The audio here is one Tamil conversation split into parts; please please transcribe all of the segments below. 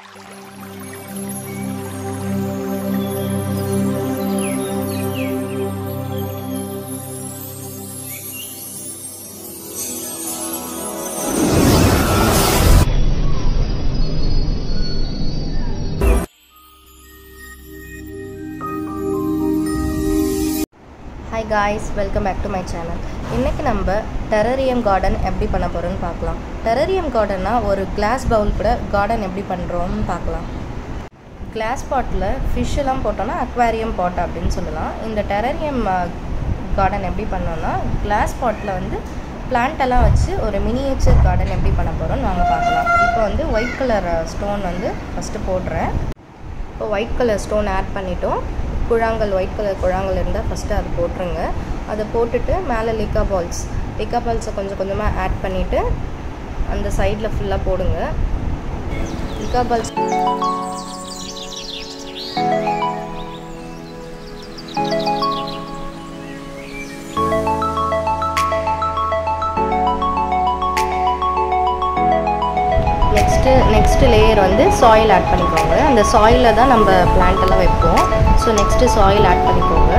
Hi guys welcome back to my channel இன்றைக்கி நம்ம டெரரியம் கார்டன் எப்படி பண்ண போகிறோன்னு பார்க்கலாம் டெரரியம் கார்டன்னா ஒரு கிளாஸ் பவுல் கூட கார்டன் எப்படி பண்ணுறோம்னு பார்க்கலாம் கிளாஸ் பாட்டில் ஃபிஷ் எல்லாம் போட்டோன்னா அக்வாரியம் பாட் அப்படின்னு சொல்லலாம் இந்த டெரரியம் கார்டன் எப்படி பண்ணோன்னா கிளாஸ் பாட்டில் வந்து பிளான்ட் எல்லாம் வச்சு ஒரு மினியேச்சர் கார்டன் எப்படி பண்ண போகிறோம்னு வாங்க பார்க்கலாம் இப்போ வந்து ஒயிட் கலர் ஸ்டோன் வந்து ஃபஸ்ட்டு போடுறேன் இப்போ ஒயிட் கலர் ஸ்டோன் ஆட் பண்ணிட்டோம் குழாங்கல் ஒயிட் கலர் குழாங்கல் இருந்தால் ஃபஸ்ட்டு அது போட்டுருங்க அதை போட்டுட்டு மேலே லிக்கா பால்ஸ் லிக்கா பால்ஸை கொஞ்சம் கொஞ்சமாக ஆட் பண்ணிவிட்டு அந்த சைடில் ஃபுல்லாக போடுங்க லிக்கா பால்ஸ் நெக்ஸ்ட்டு நெக்ஸ்ட்டு லேயர் வந்து சாயில் ஆட் பண்ணிக்கோங்க அந்த சாயிலில் தான் நம்ம பிளான்ட் எல்லாம் வைப்போம் ஸோ நெக்ஸ்ட்டு சாயில் ஆட் பண்ணிக்கோங்க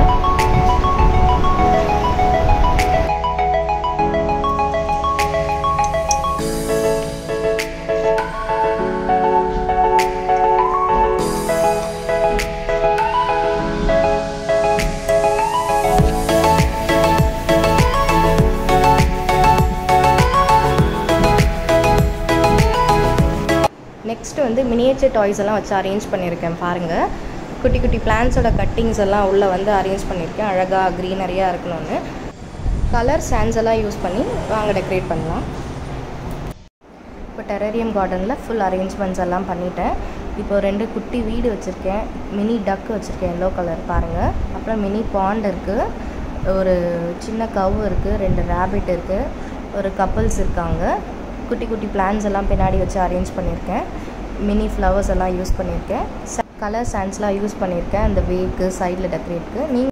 நெக்ஸ்ட்டு வந்து மினியேச்சர் டாய்ஸ் எல்லாம் வச்சு அரேஞ்ச் பண்ணியிருக்கேன் பாருங்கள் குட்டி குட்டி பிளான்ஸோட கட்டிங்ஸ் எல்லாம் உள்ளே வந்து அரேஞ்ச் பண்ணியிருக்கேன் அழகாக க்ரீனரியாக இருக்கணும்னு கலர் சாண்ட்ஸ் எல்லாம் யூஸ் பண்ணி வாங்க டெக்கரேட் பண்ணலாம் இப்போ டெரரியம் கார்டனில் ஃபுல் அரேஞ்ச்மெண்ட்ஸ் எல்லாம் பண்ணிட்டேன் இப்போ ரெண்டு குட்டி வீடு வச்சுருக்கேன் மினி டக் வச்சுருக்கேன் எல்லோ கலர் பாருங்கள் அப்புறம் மினி பாண்ட் இருக்குது ஒரு சின்ன கவ் இருக்குது ரெண்டு ரேபிட் இருக்குது ஒரு கப்புள்ஸ் இருக்காங்க குட்டி குட்டி பிளான்ஸ் எல்லாம் பின்னாடி வச்சு அரேஞ்ச் பண்ணியிருக்கேன் மினி ஃப்ளவர்ஸ் எல்லாம் யூஸ் பண்ணியிருக்கேன் கலர் சாண்ட்ஸ்லாம் யூஸ் பண்ணியிருக்கேன் அந்த வேக்கு சைடில் டெக்கரேட்க்கு நீங்கள்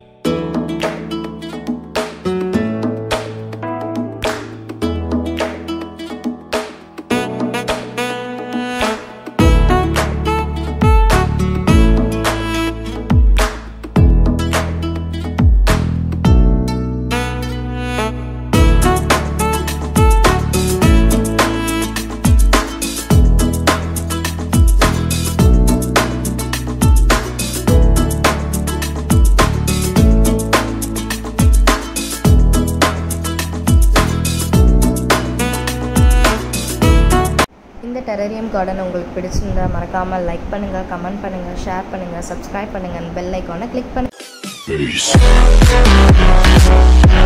இந்த டெரரியம் கார்டன் உங்களுக்கு பிடிச்சிருந்தா மறக்காமல் லைக் பண்ணுங்கள் கமெண்ட் பண்ணுங்கள் ஷேர் பண்ணுங்கள் சப்ஸ்கிரைப் பண்ணுங்கள் பெல் ஐக்கானை கிளிக் பண்ணுங்கள் Peace.